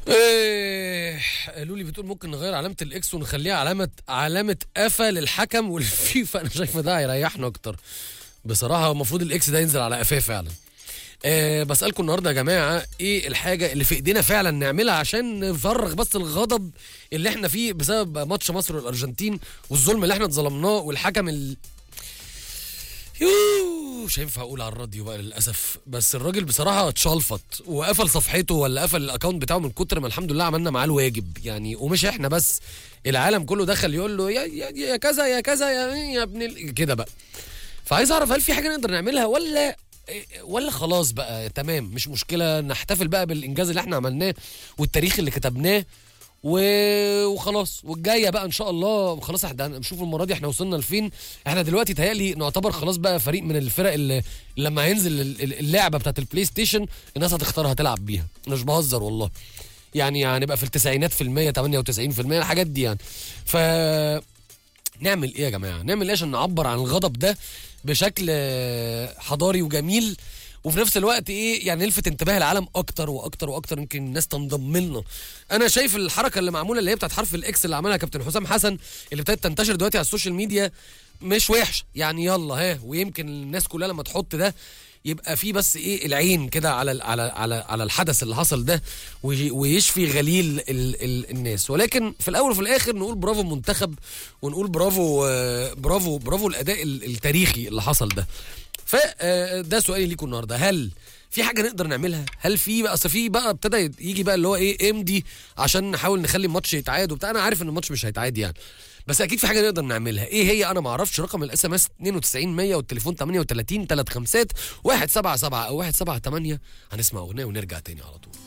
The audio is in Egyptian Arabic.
ايه قالوا لي بتقول ممكن نغير علامه الاكس ونخليها علامه علامه قفا للحكم والفيفا انا شايفه ده هيريحنا اكتر بصراحه المفروض الاكس ده ينزل على قفاه فعلا أه بسالكم النهارده يا جماعه ايه الحاجه اللي في ايدينا فعلا نعملها عشان نفرغ بس الغضب اللي احنا فيه بسبب ماتش مصر والارجنتين والظلم اللي احنا اتظلمناه والحكم ال... يوه مش هينفع اقول على الراديو بقى للاسف بس الراجل بصراحه اتشلفط وقفل صفحته ولا قفل الاكونت بتاعه من كتر ما الحمد لله عملنا معاه الواجب يعني ومش احنا بس العالم كله دخل يقول له يا يا, يا كذا يا كذا يا, يا ابن ال- كده بقى فعايز اعرف هل في حاجه نقدر نعملها ولا ولا خلاص بقى تمام مش مشكله نحتفل بقى بالانجاز اللي احنا عملناه والتاريخ اللي كتبناه و... وخلاص والجايه بقى ان شاء الله خلاص احنا نشوف المره دي احنا وصلنا لفين احنا دلوقتي تهيألي نعتبر خلاص بقى فريق من الفرق اللي اللي لما هينزل ال- ال- اللعبه بتاعت البلاي ستيشن الناس هتختارها تلعب بيها أنا مش بهزر والله يعني هنبقى في التسعينات في المية 98 في المية الحاجات دي يعني ف نعمل ايه يا جماعه نعمل ايه عشان نعبر عن الغضب ده بشكل آه، حضاري وجميل وفي نفس الوقت ايه يعني نلفت انتباه العالم اكتر واكتر واكتر يمكن الناس تنضم لنا انا شايف الحركه اللي معموله اللي هي بتاعت حرف الاكس اللي عملها كابتن حسام حسن اللي ابتدت تنتشر دلوقتي على السوشيال ميديا مش وحش يعني يلا ها ويمكن الناس كلها لما تحط ده يبقى في بس ايه العين كده على ال- على على على الحدث اللي حصل ده وي- ويشفي غليل ال ال الناس ولكن في الاول وفي الاخر نقول برافو المنتخب ونقول برافو آه، برافو برافو الاداء ال- التاريخي اللي حصل ده فده سؤالي ليكم النهارده هل في حاجه نقدر نعملها هل في بقى اصل في بقى ابتدى يجي بقى اللي هو ايه امضي عشان نحاول نخلي الماتش يتعاد وبتاع انا عارف ان الماتش مش هيتعاد يعني بس اكيد في حاجه نقدر نعملها ايه هي انا ما اعرفش رقم الاس ام اس 92 100 والتليفون 38 3 خمسات 177 او 178 هنسمع اغنيه ونرجع تاني على طول